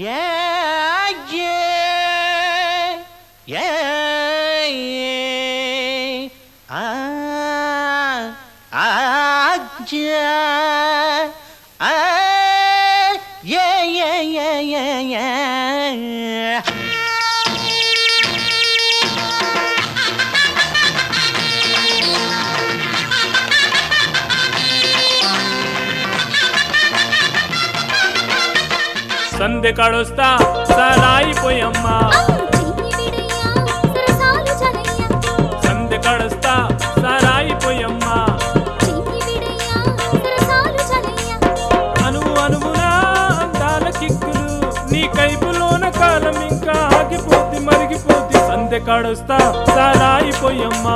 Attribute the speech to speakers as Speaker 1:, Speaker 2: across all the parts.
Speaker 1: Yeah, yeah, yeah, yeah. Ah, ah, yeah. Ah, yeah, yeah, yeah, yeah, yeah.
Speaker 2: సందె కాడొస్తా సారాయిపోయమ్మా సందె కాడొస్తా సారాయిపోయమ్మా అను అనువునా అందాల కిక్కులు నీ కైపులోన కాలం ఇంకా ఆగిపోద్ది మరిగిపోద్ది సందె కాడొస్తా సారాయిపోయమ్మా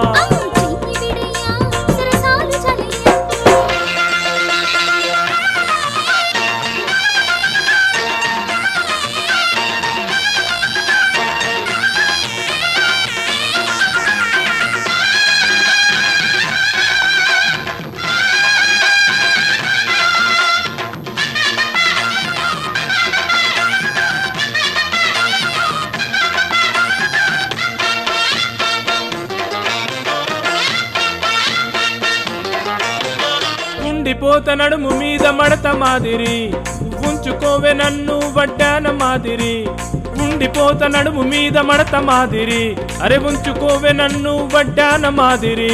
Speaker 2: ఉండిపోత నడుము మీద మడత మాదిరి ఉంచుకోవే నన్ను వడ్డాన మాదిరి ఉండిపోత నడుము మీద మడత మాదిరి అరే ఉంచుకోవే నన్ను వడ్డాన మాదిరి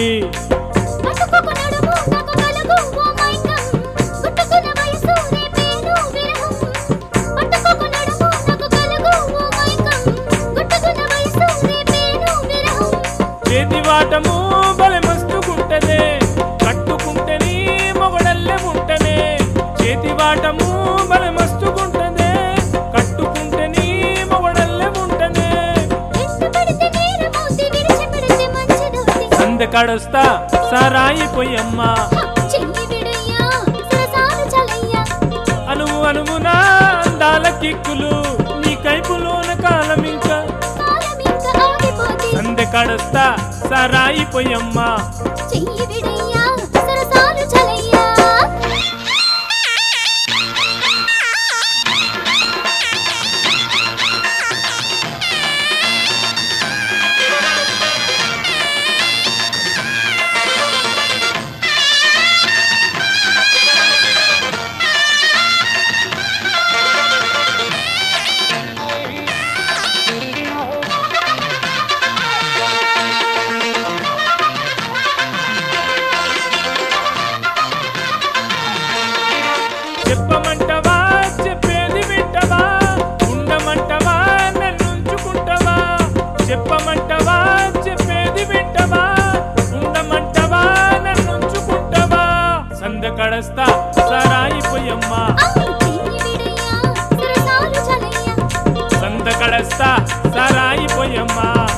Speaker 2: చేతి వాటము బలె మస్తుకుంటదే కట్టుకుంటే నీ మొగడల్లే ఉంటనే చేతి వాటము బలె మస్తుకుంటదే కట్టుకుంటే నీ మొగడల్లే ఉంటనే సందకాడొస్తా సారాయిపోయమ్మా అనువు అనువునా అందాల కిక్కులు నీ కైపులోన కాలం ఇంకా సందకాడొస్తా సారాయిపోయమ్మా
Speaker 3: చెయ్యి విడయ్యా సరసాలు చలయ్యా
Speaker 2: చెప్పమంటవా చెప్పేది వింటవా ఉండమంటవా నన్నుంచుకుంటవా చెప్పమంటవా చెప్పేది వింటవా ఉండమంటవా నన్నుంచుకుంటవా సందకడస్తా సారాయిపోయమ్మా సందకడస్తా సారాయిపోయమ్మా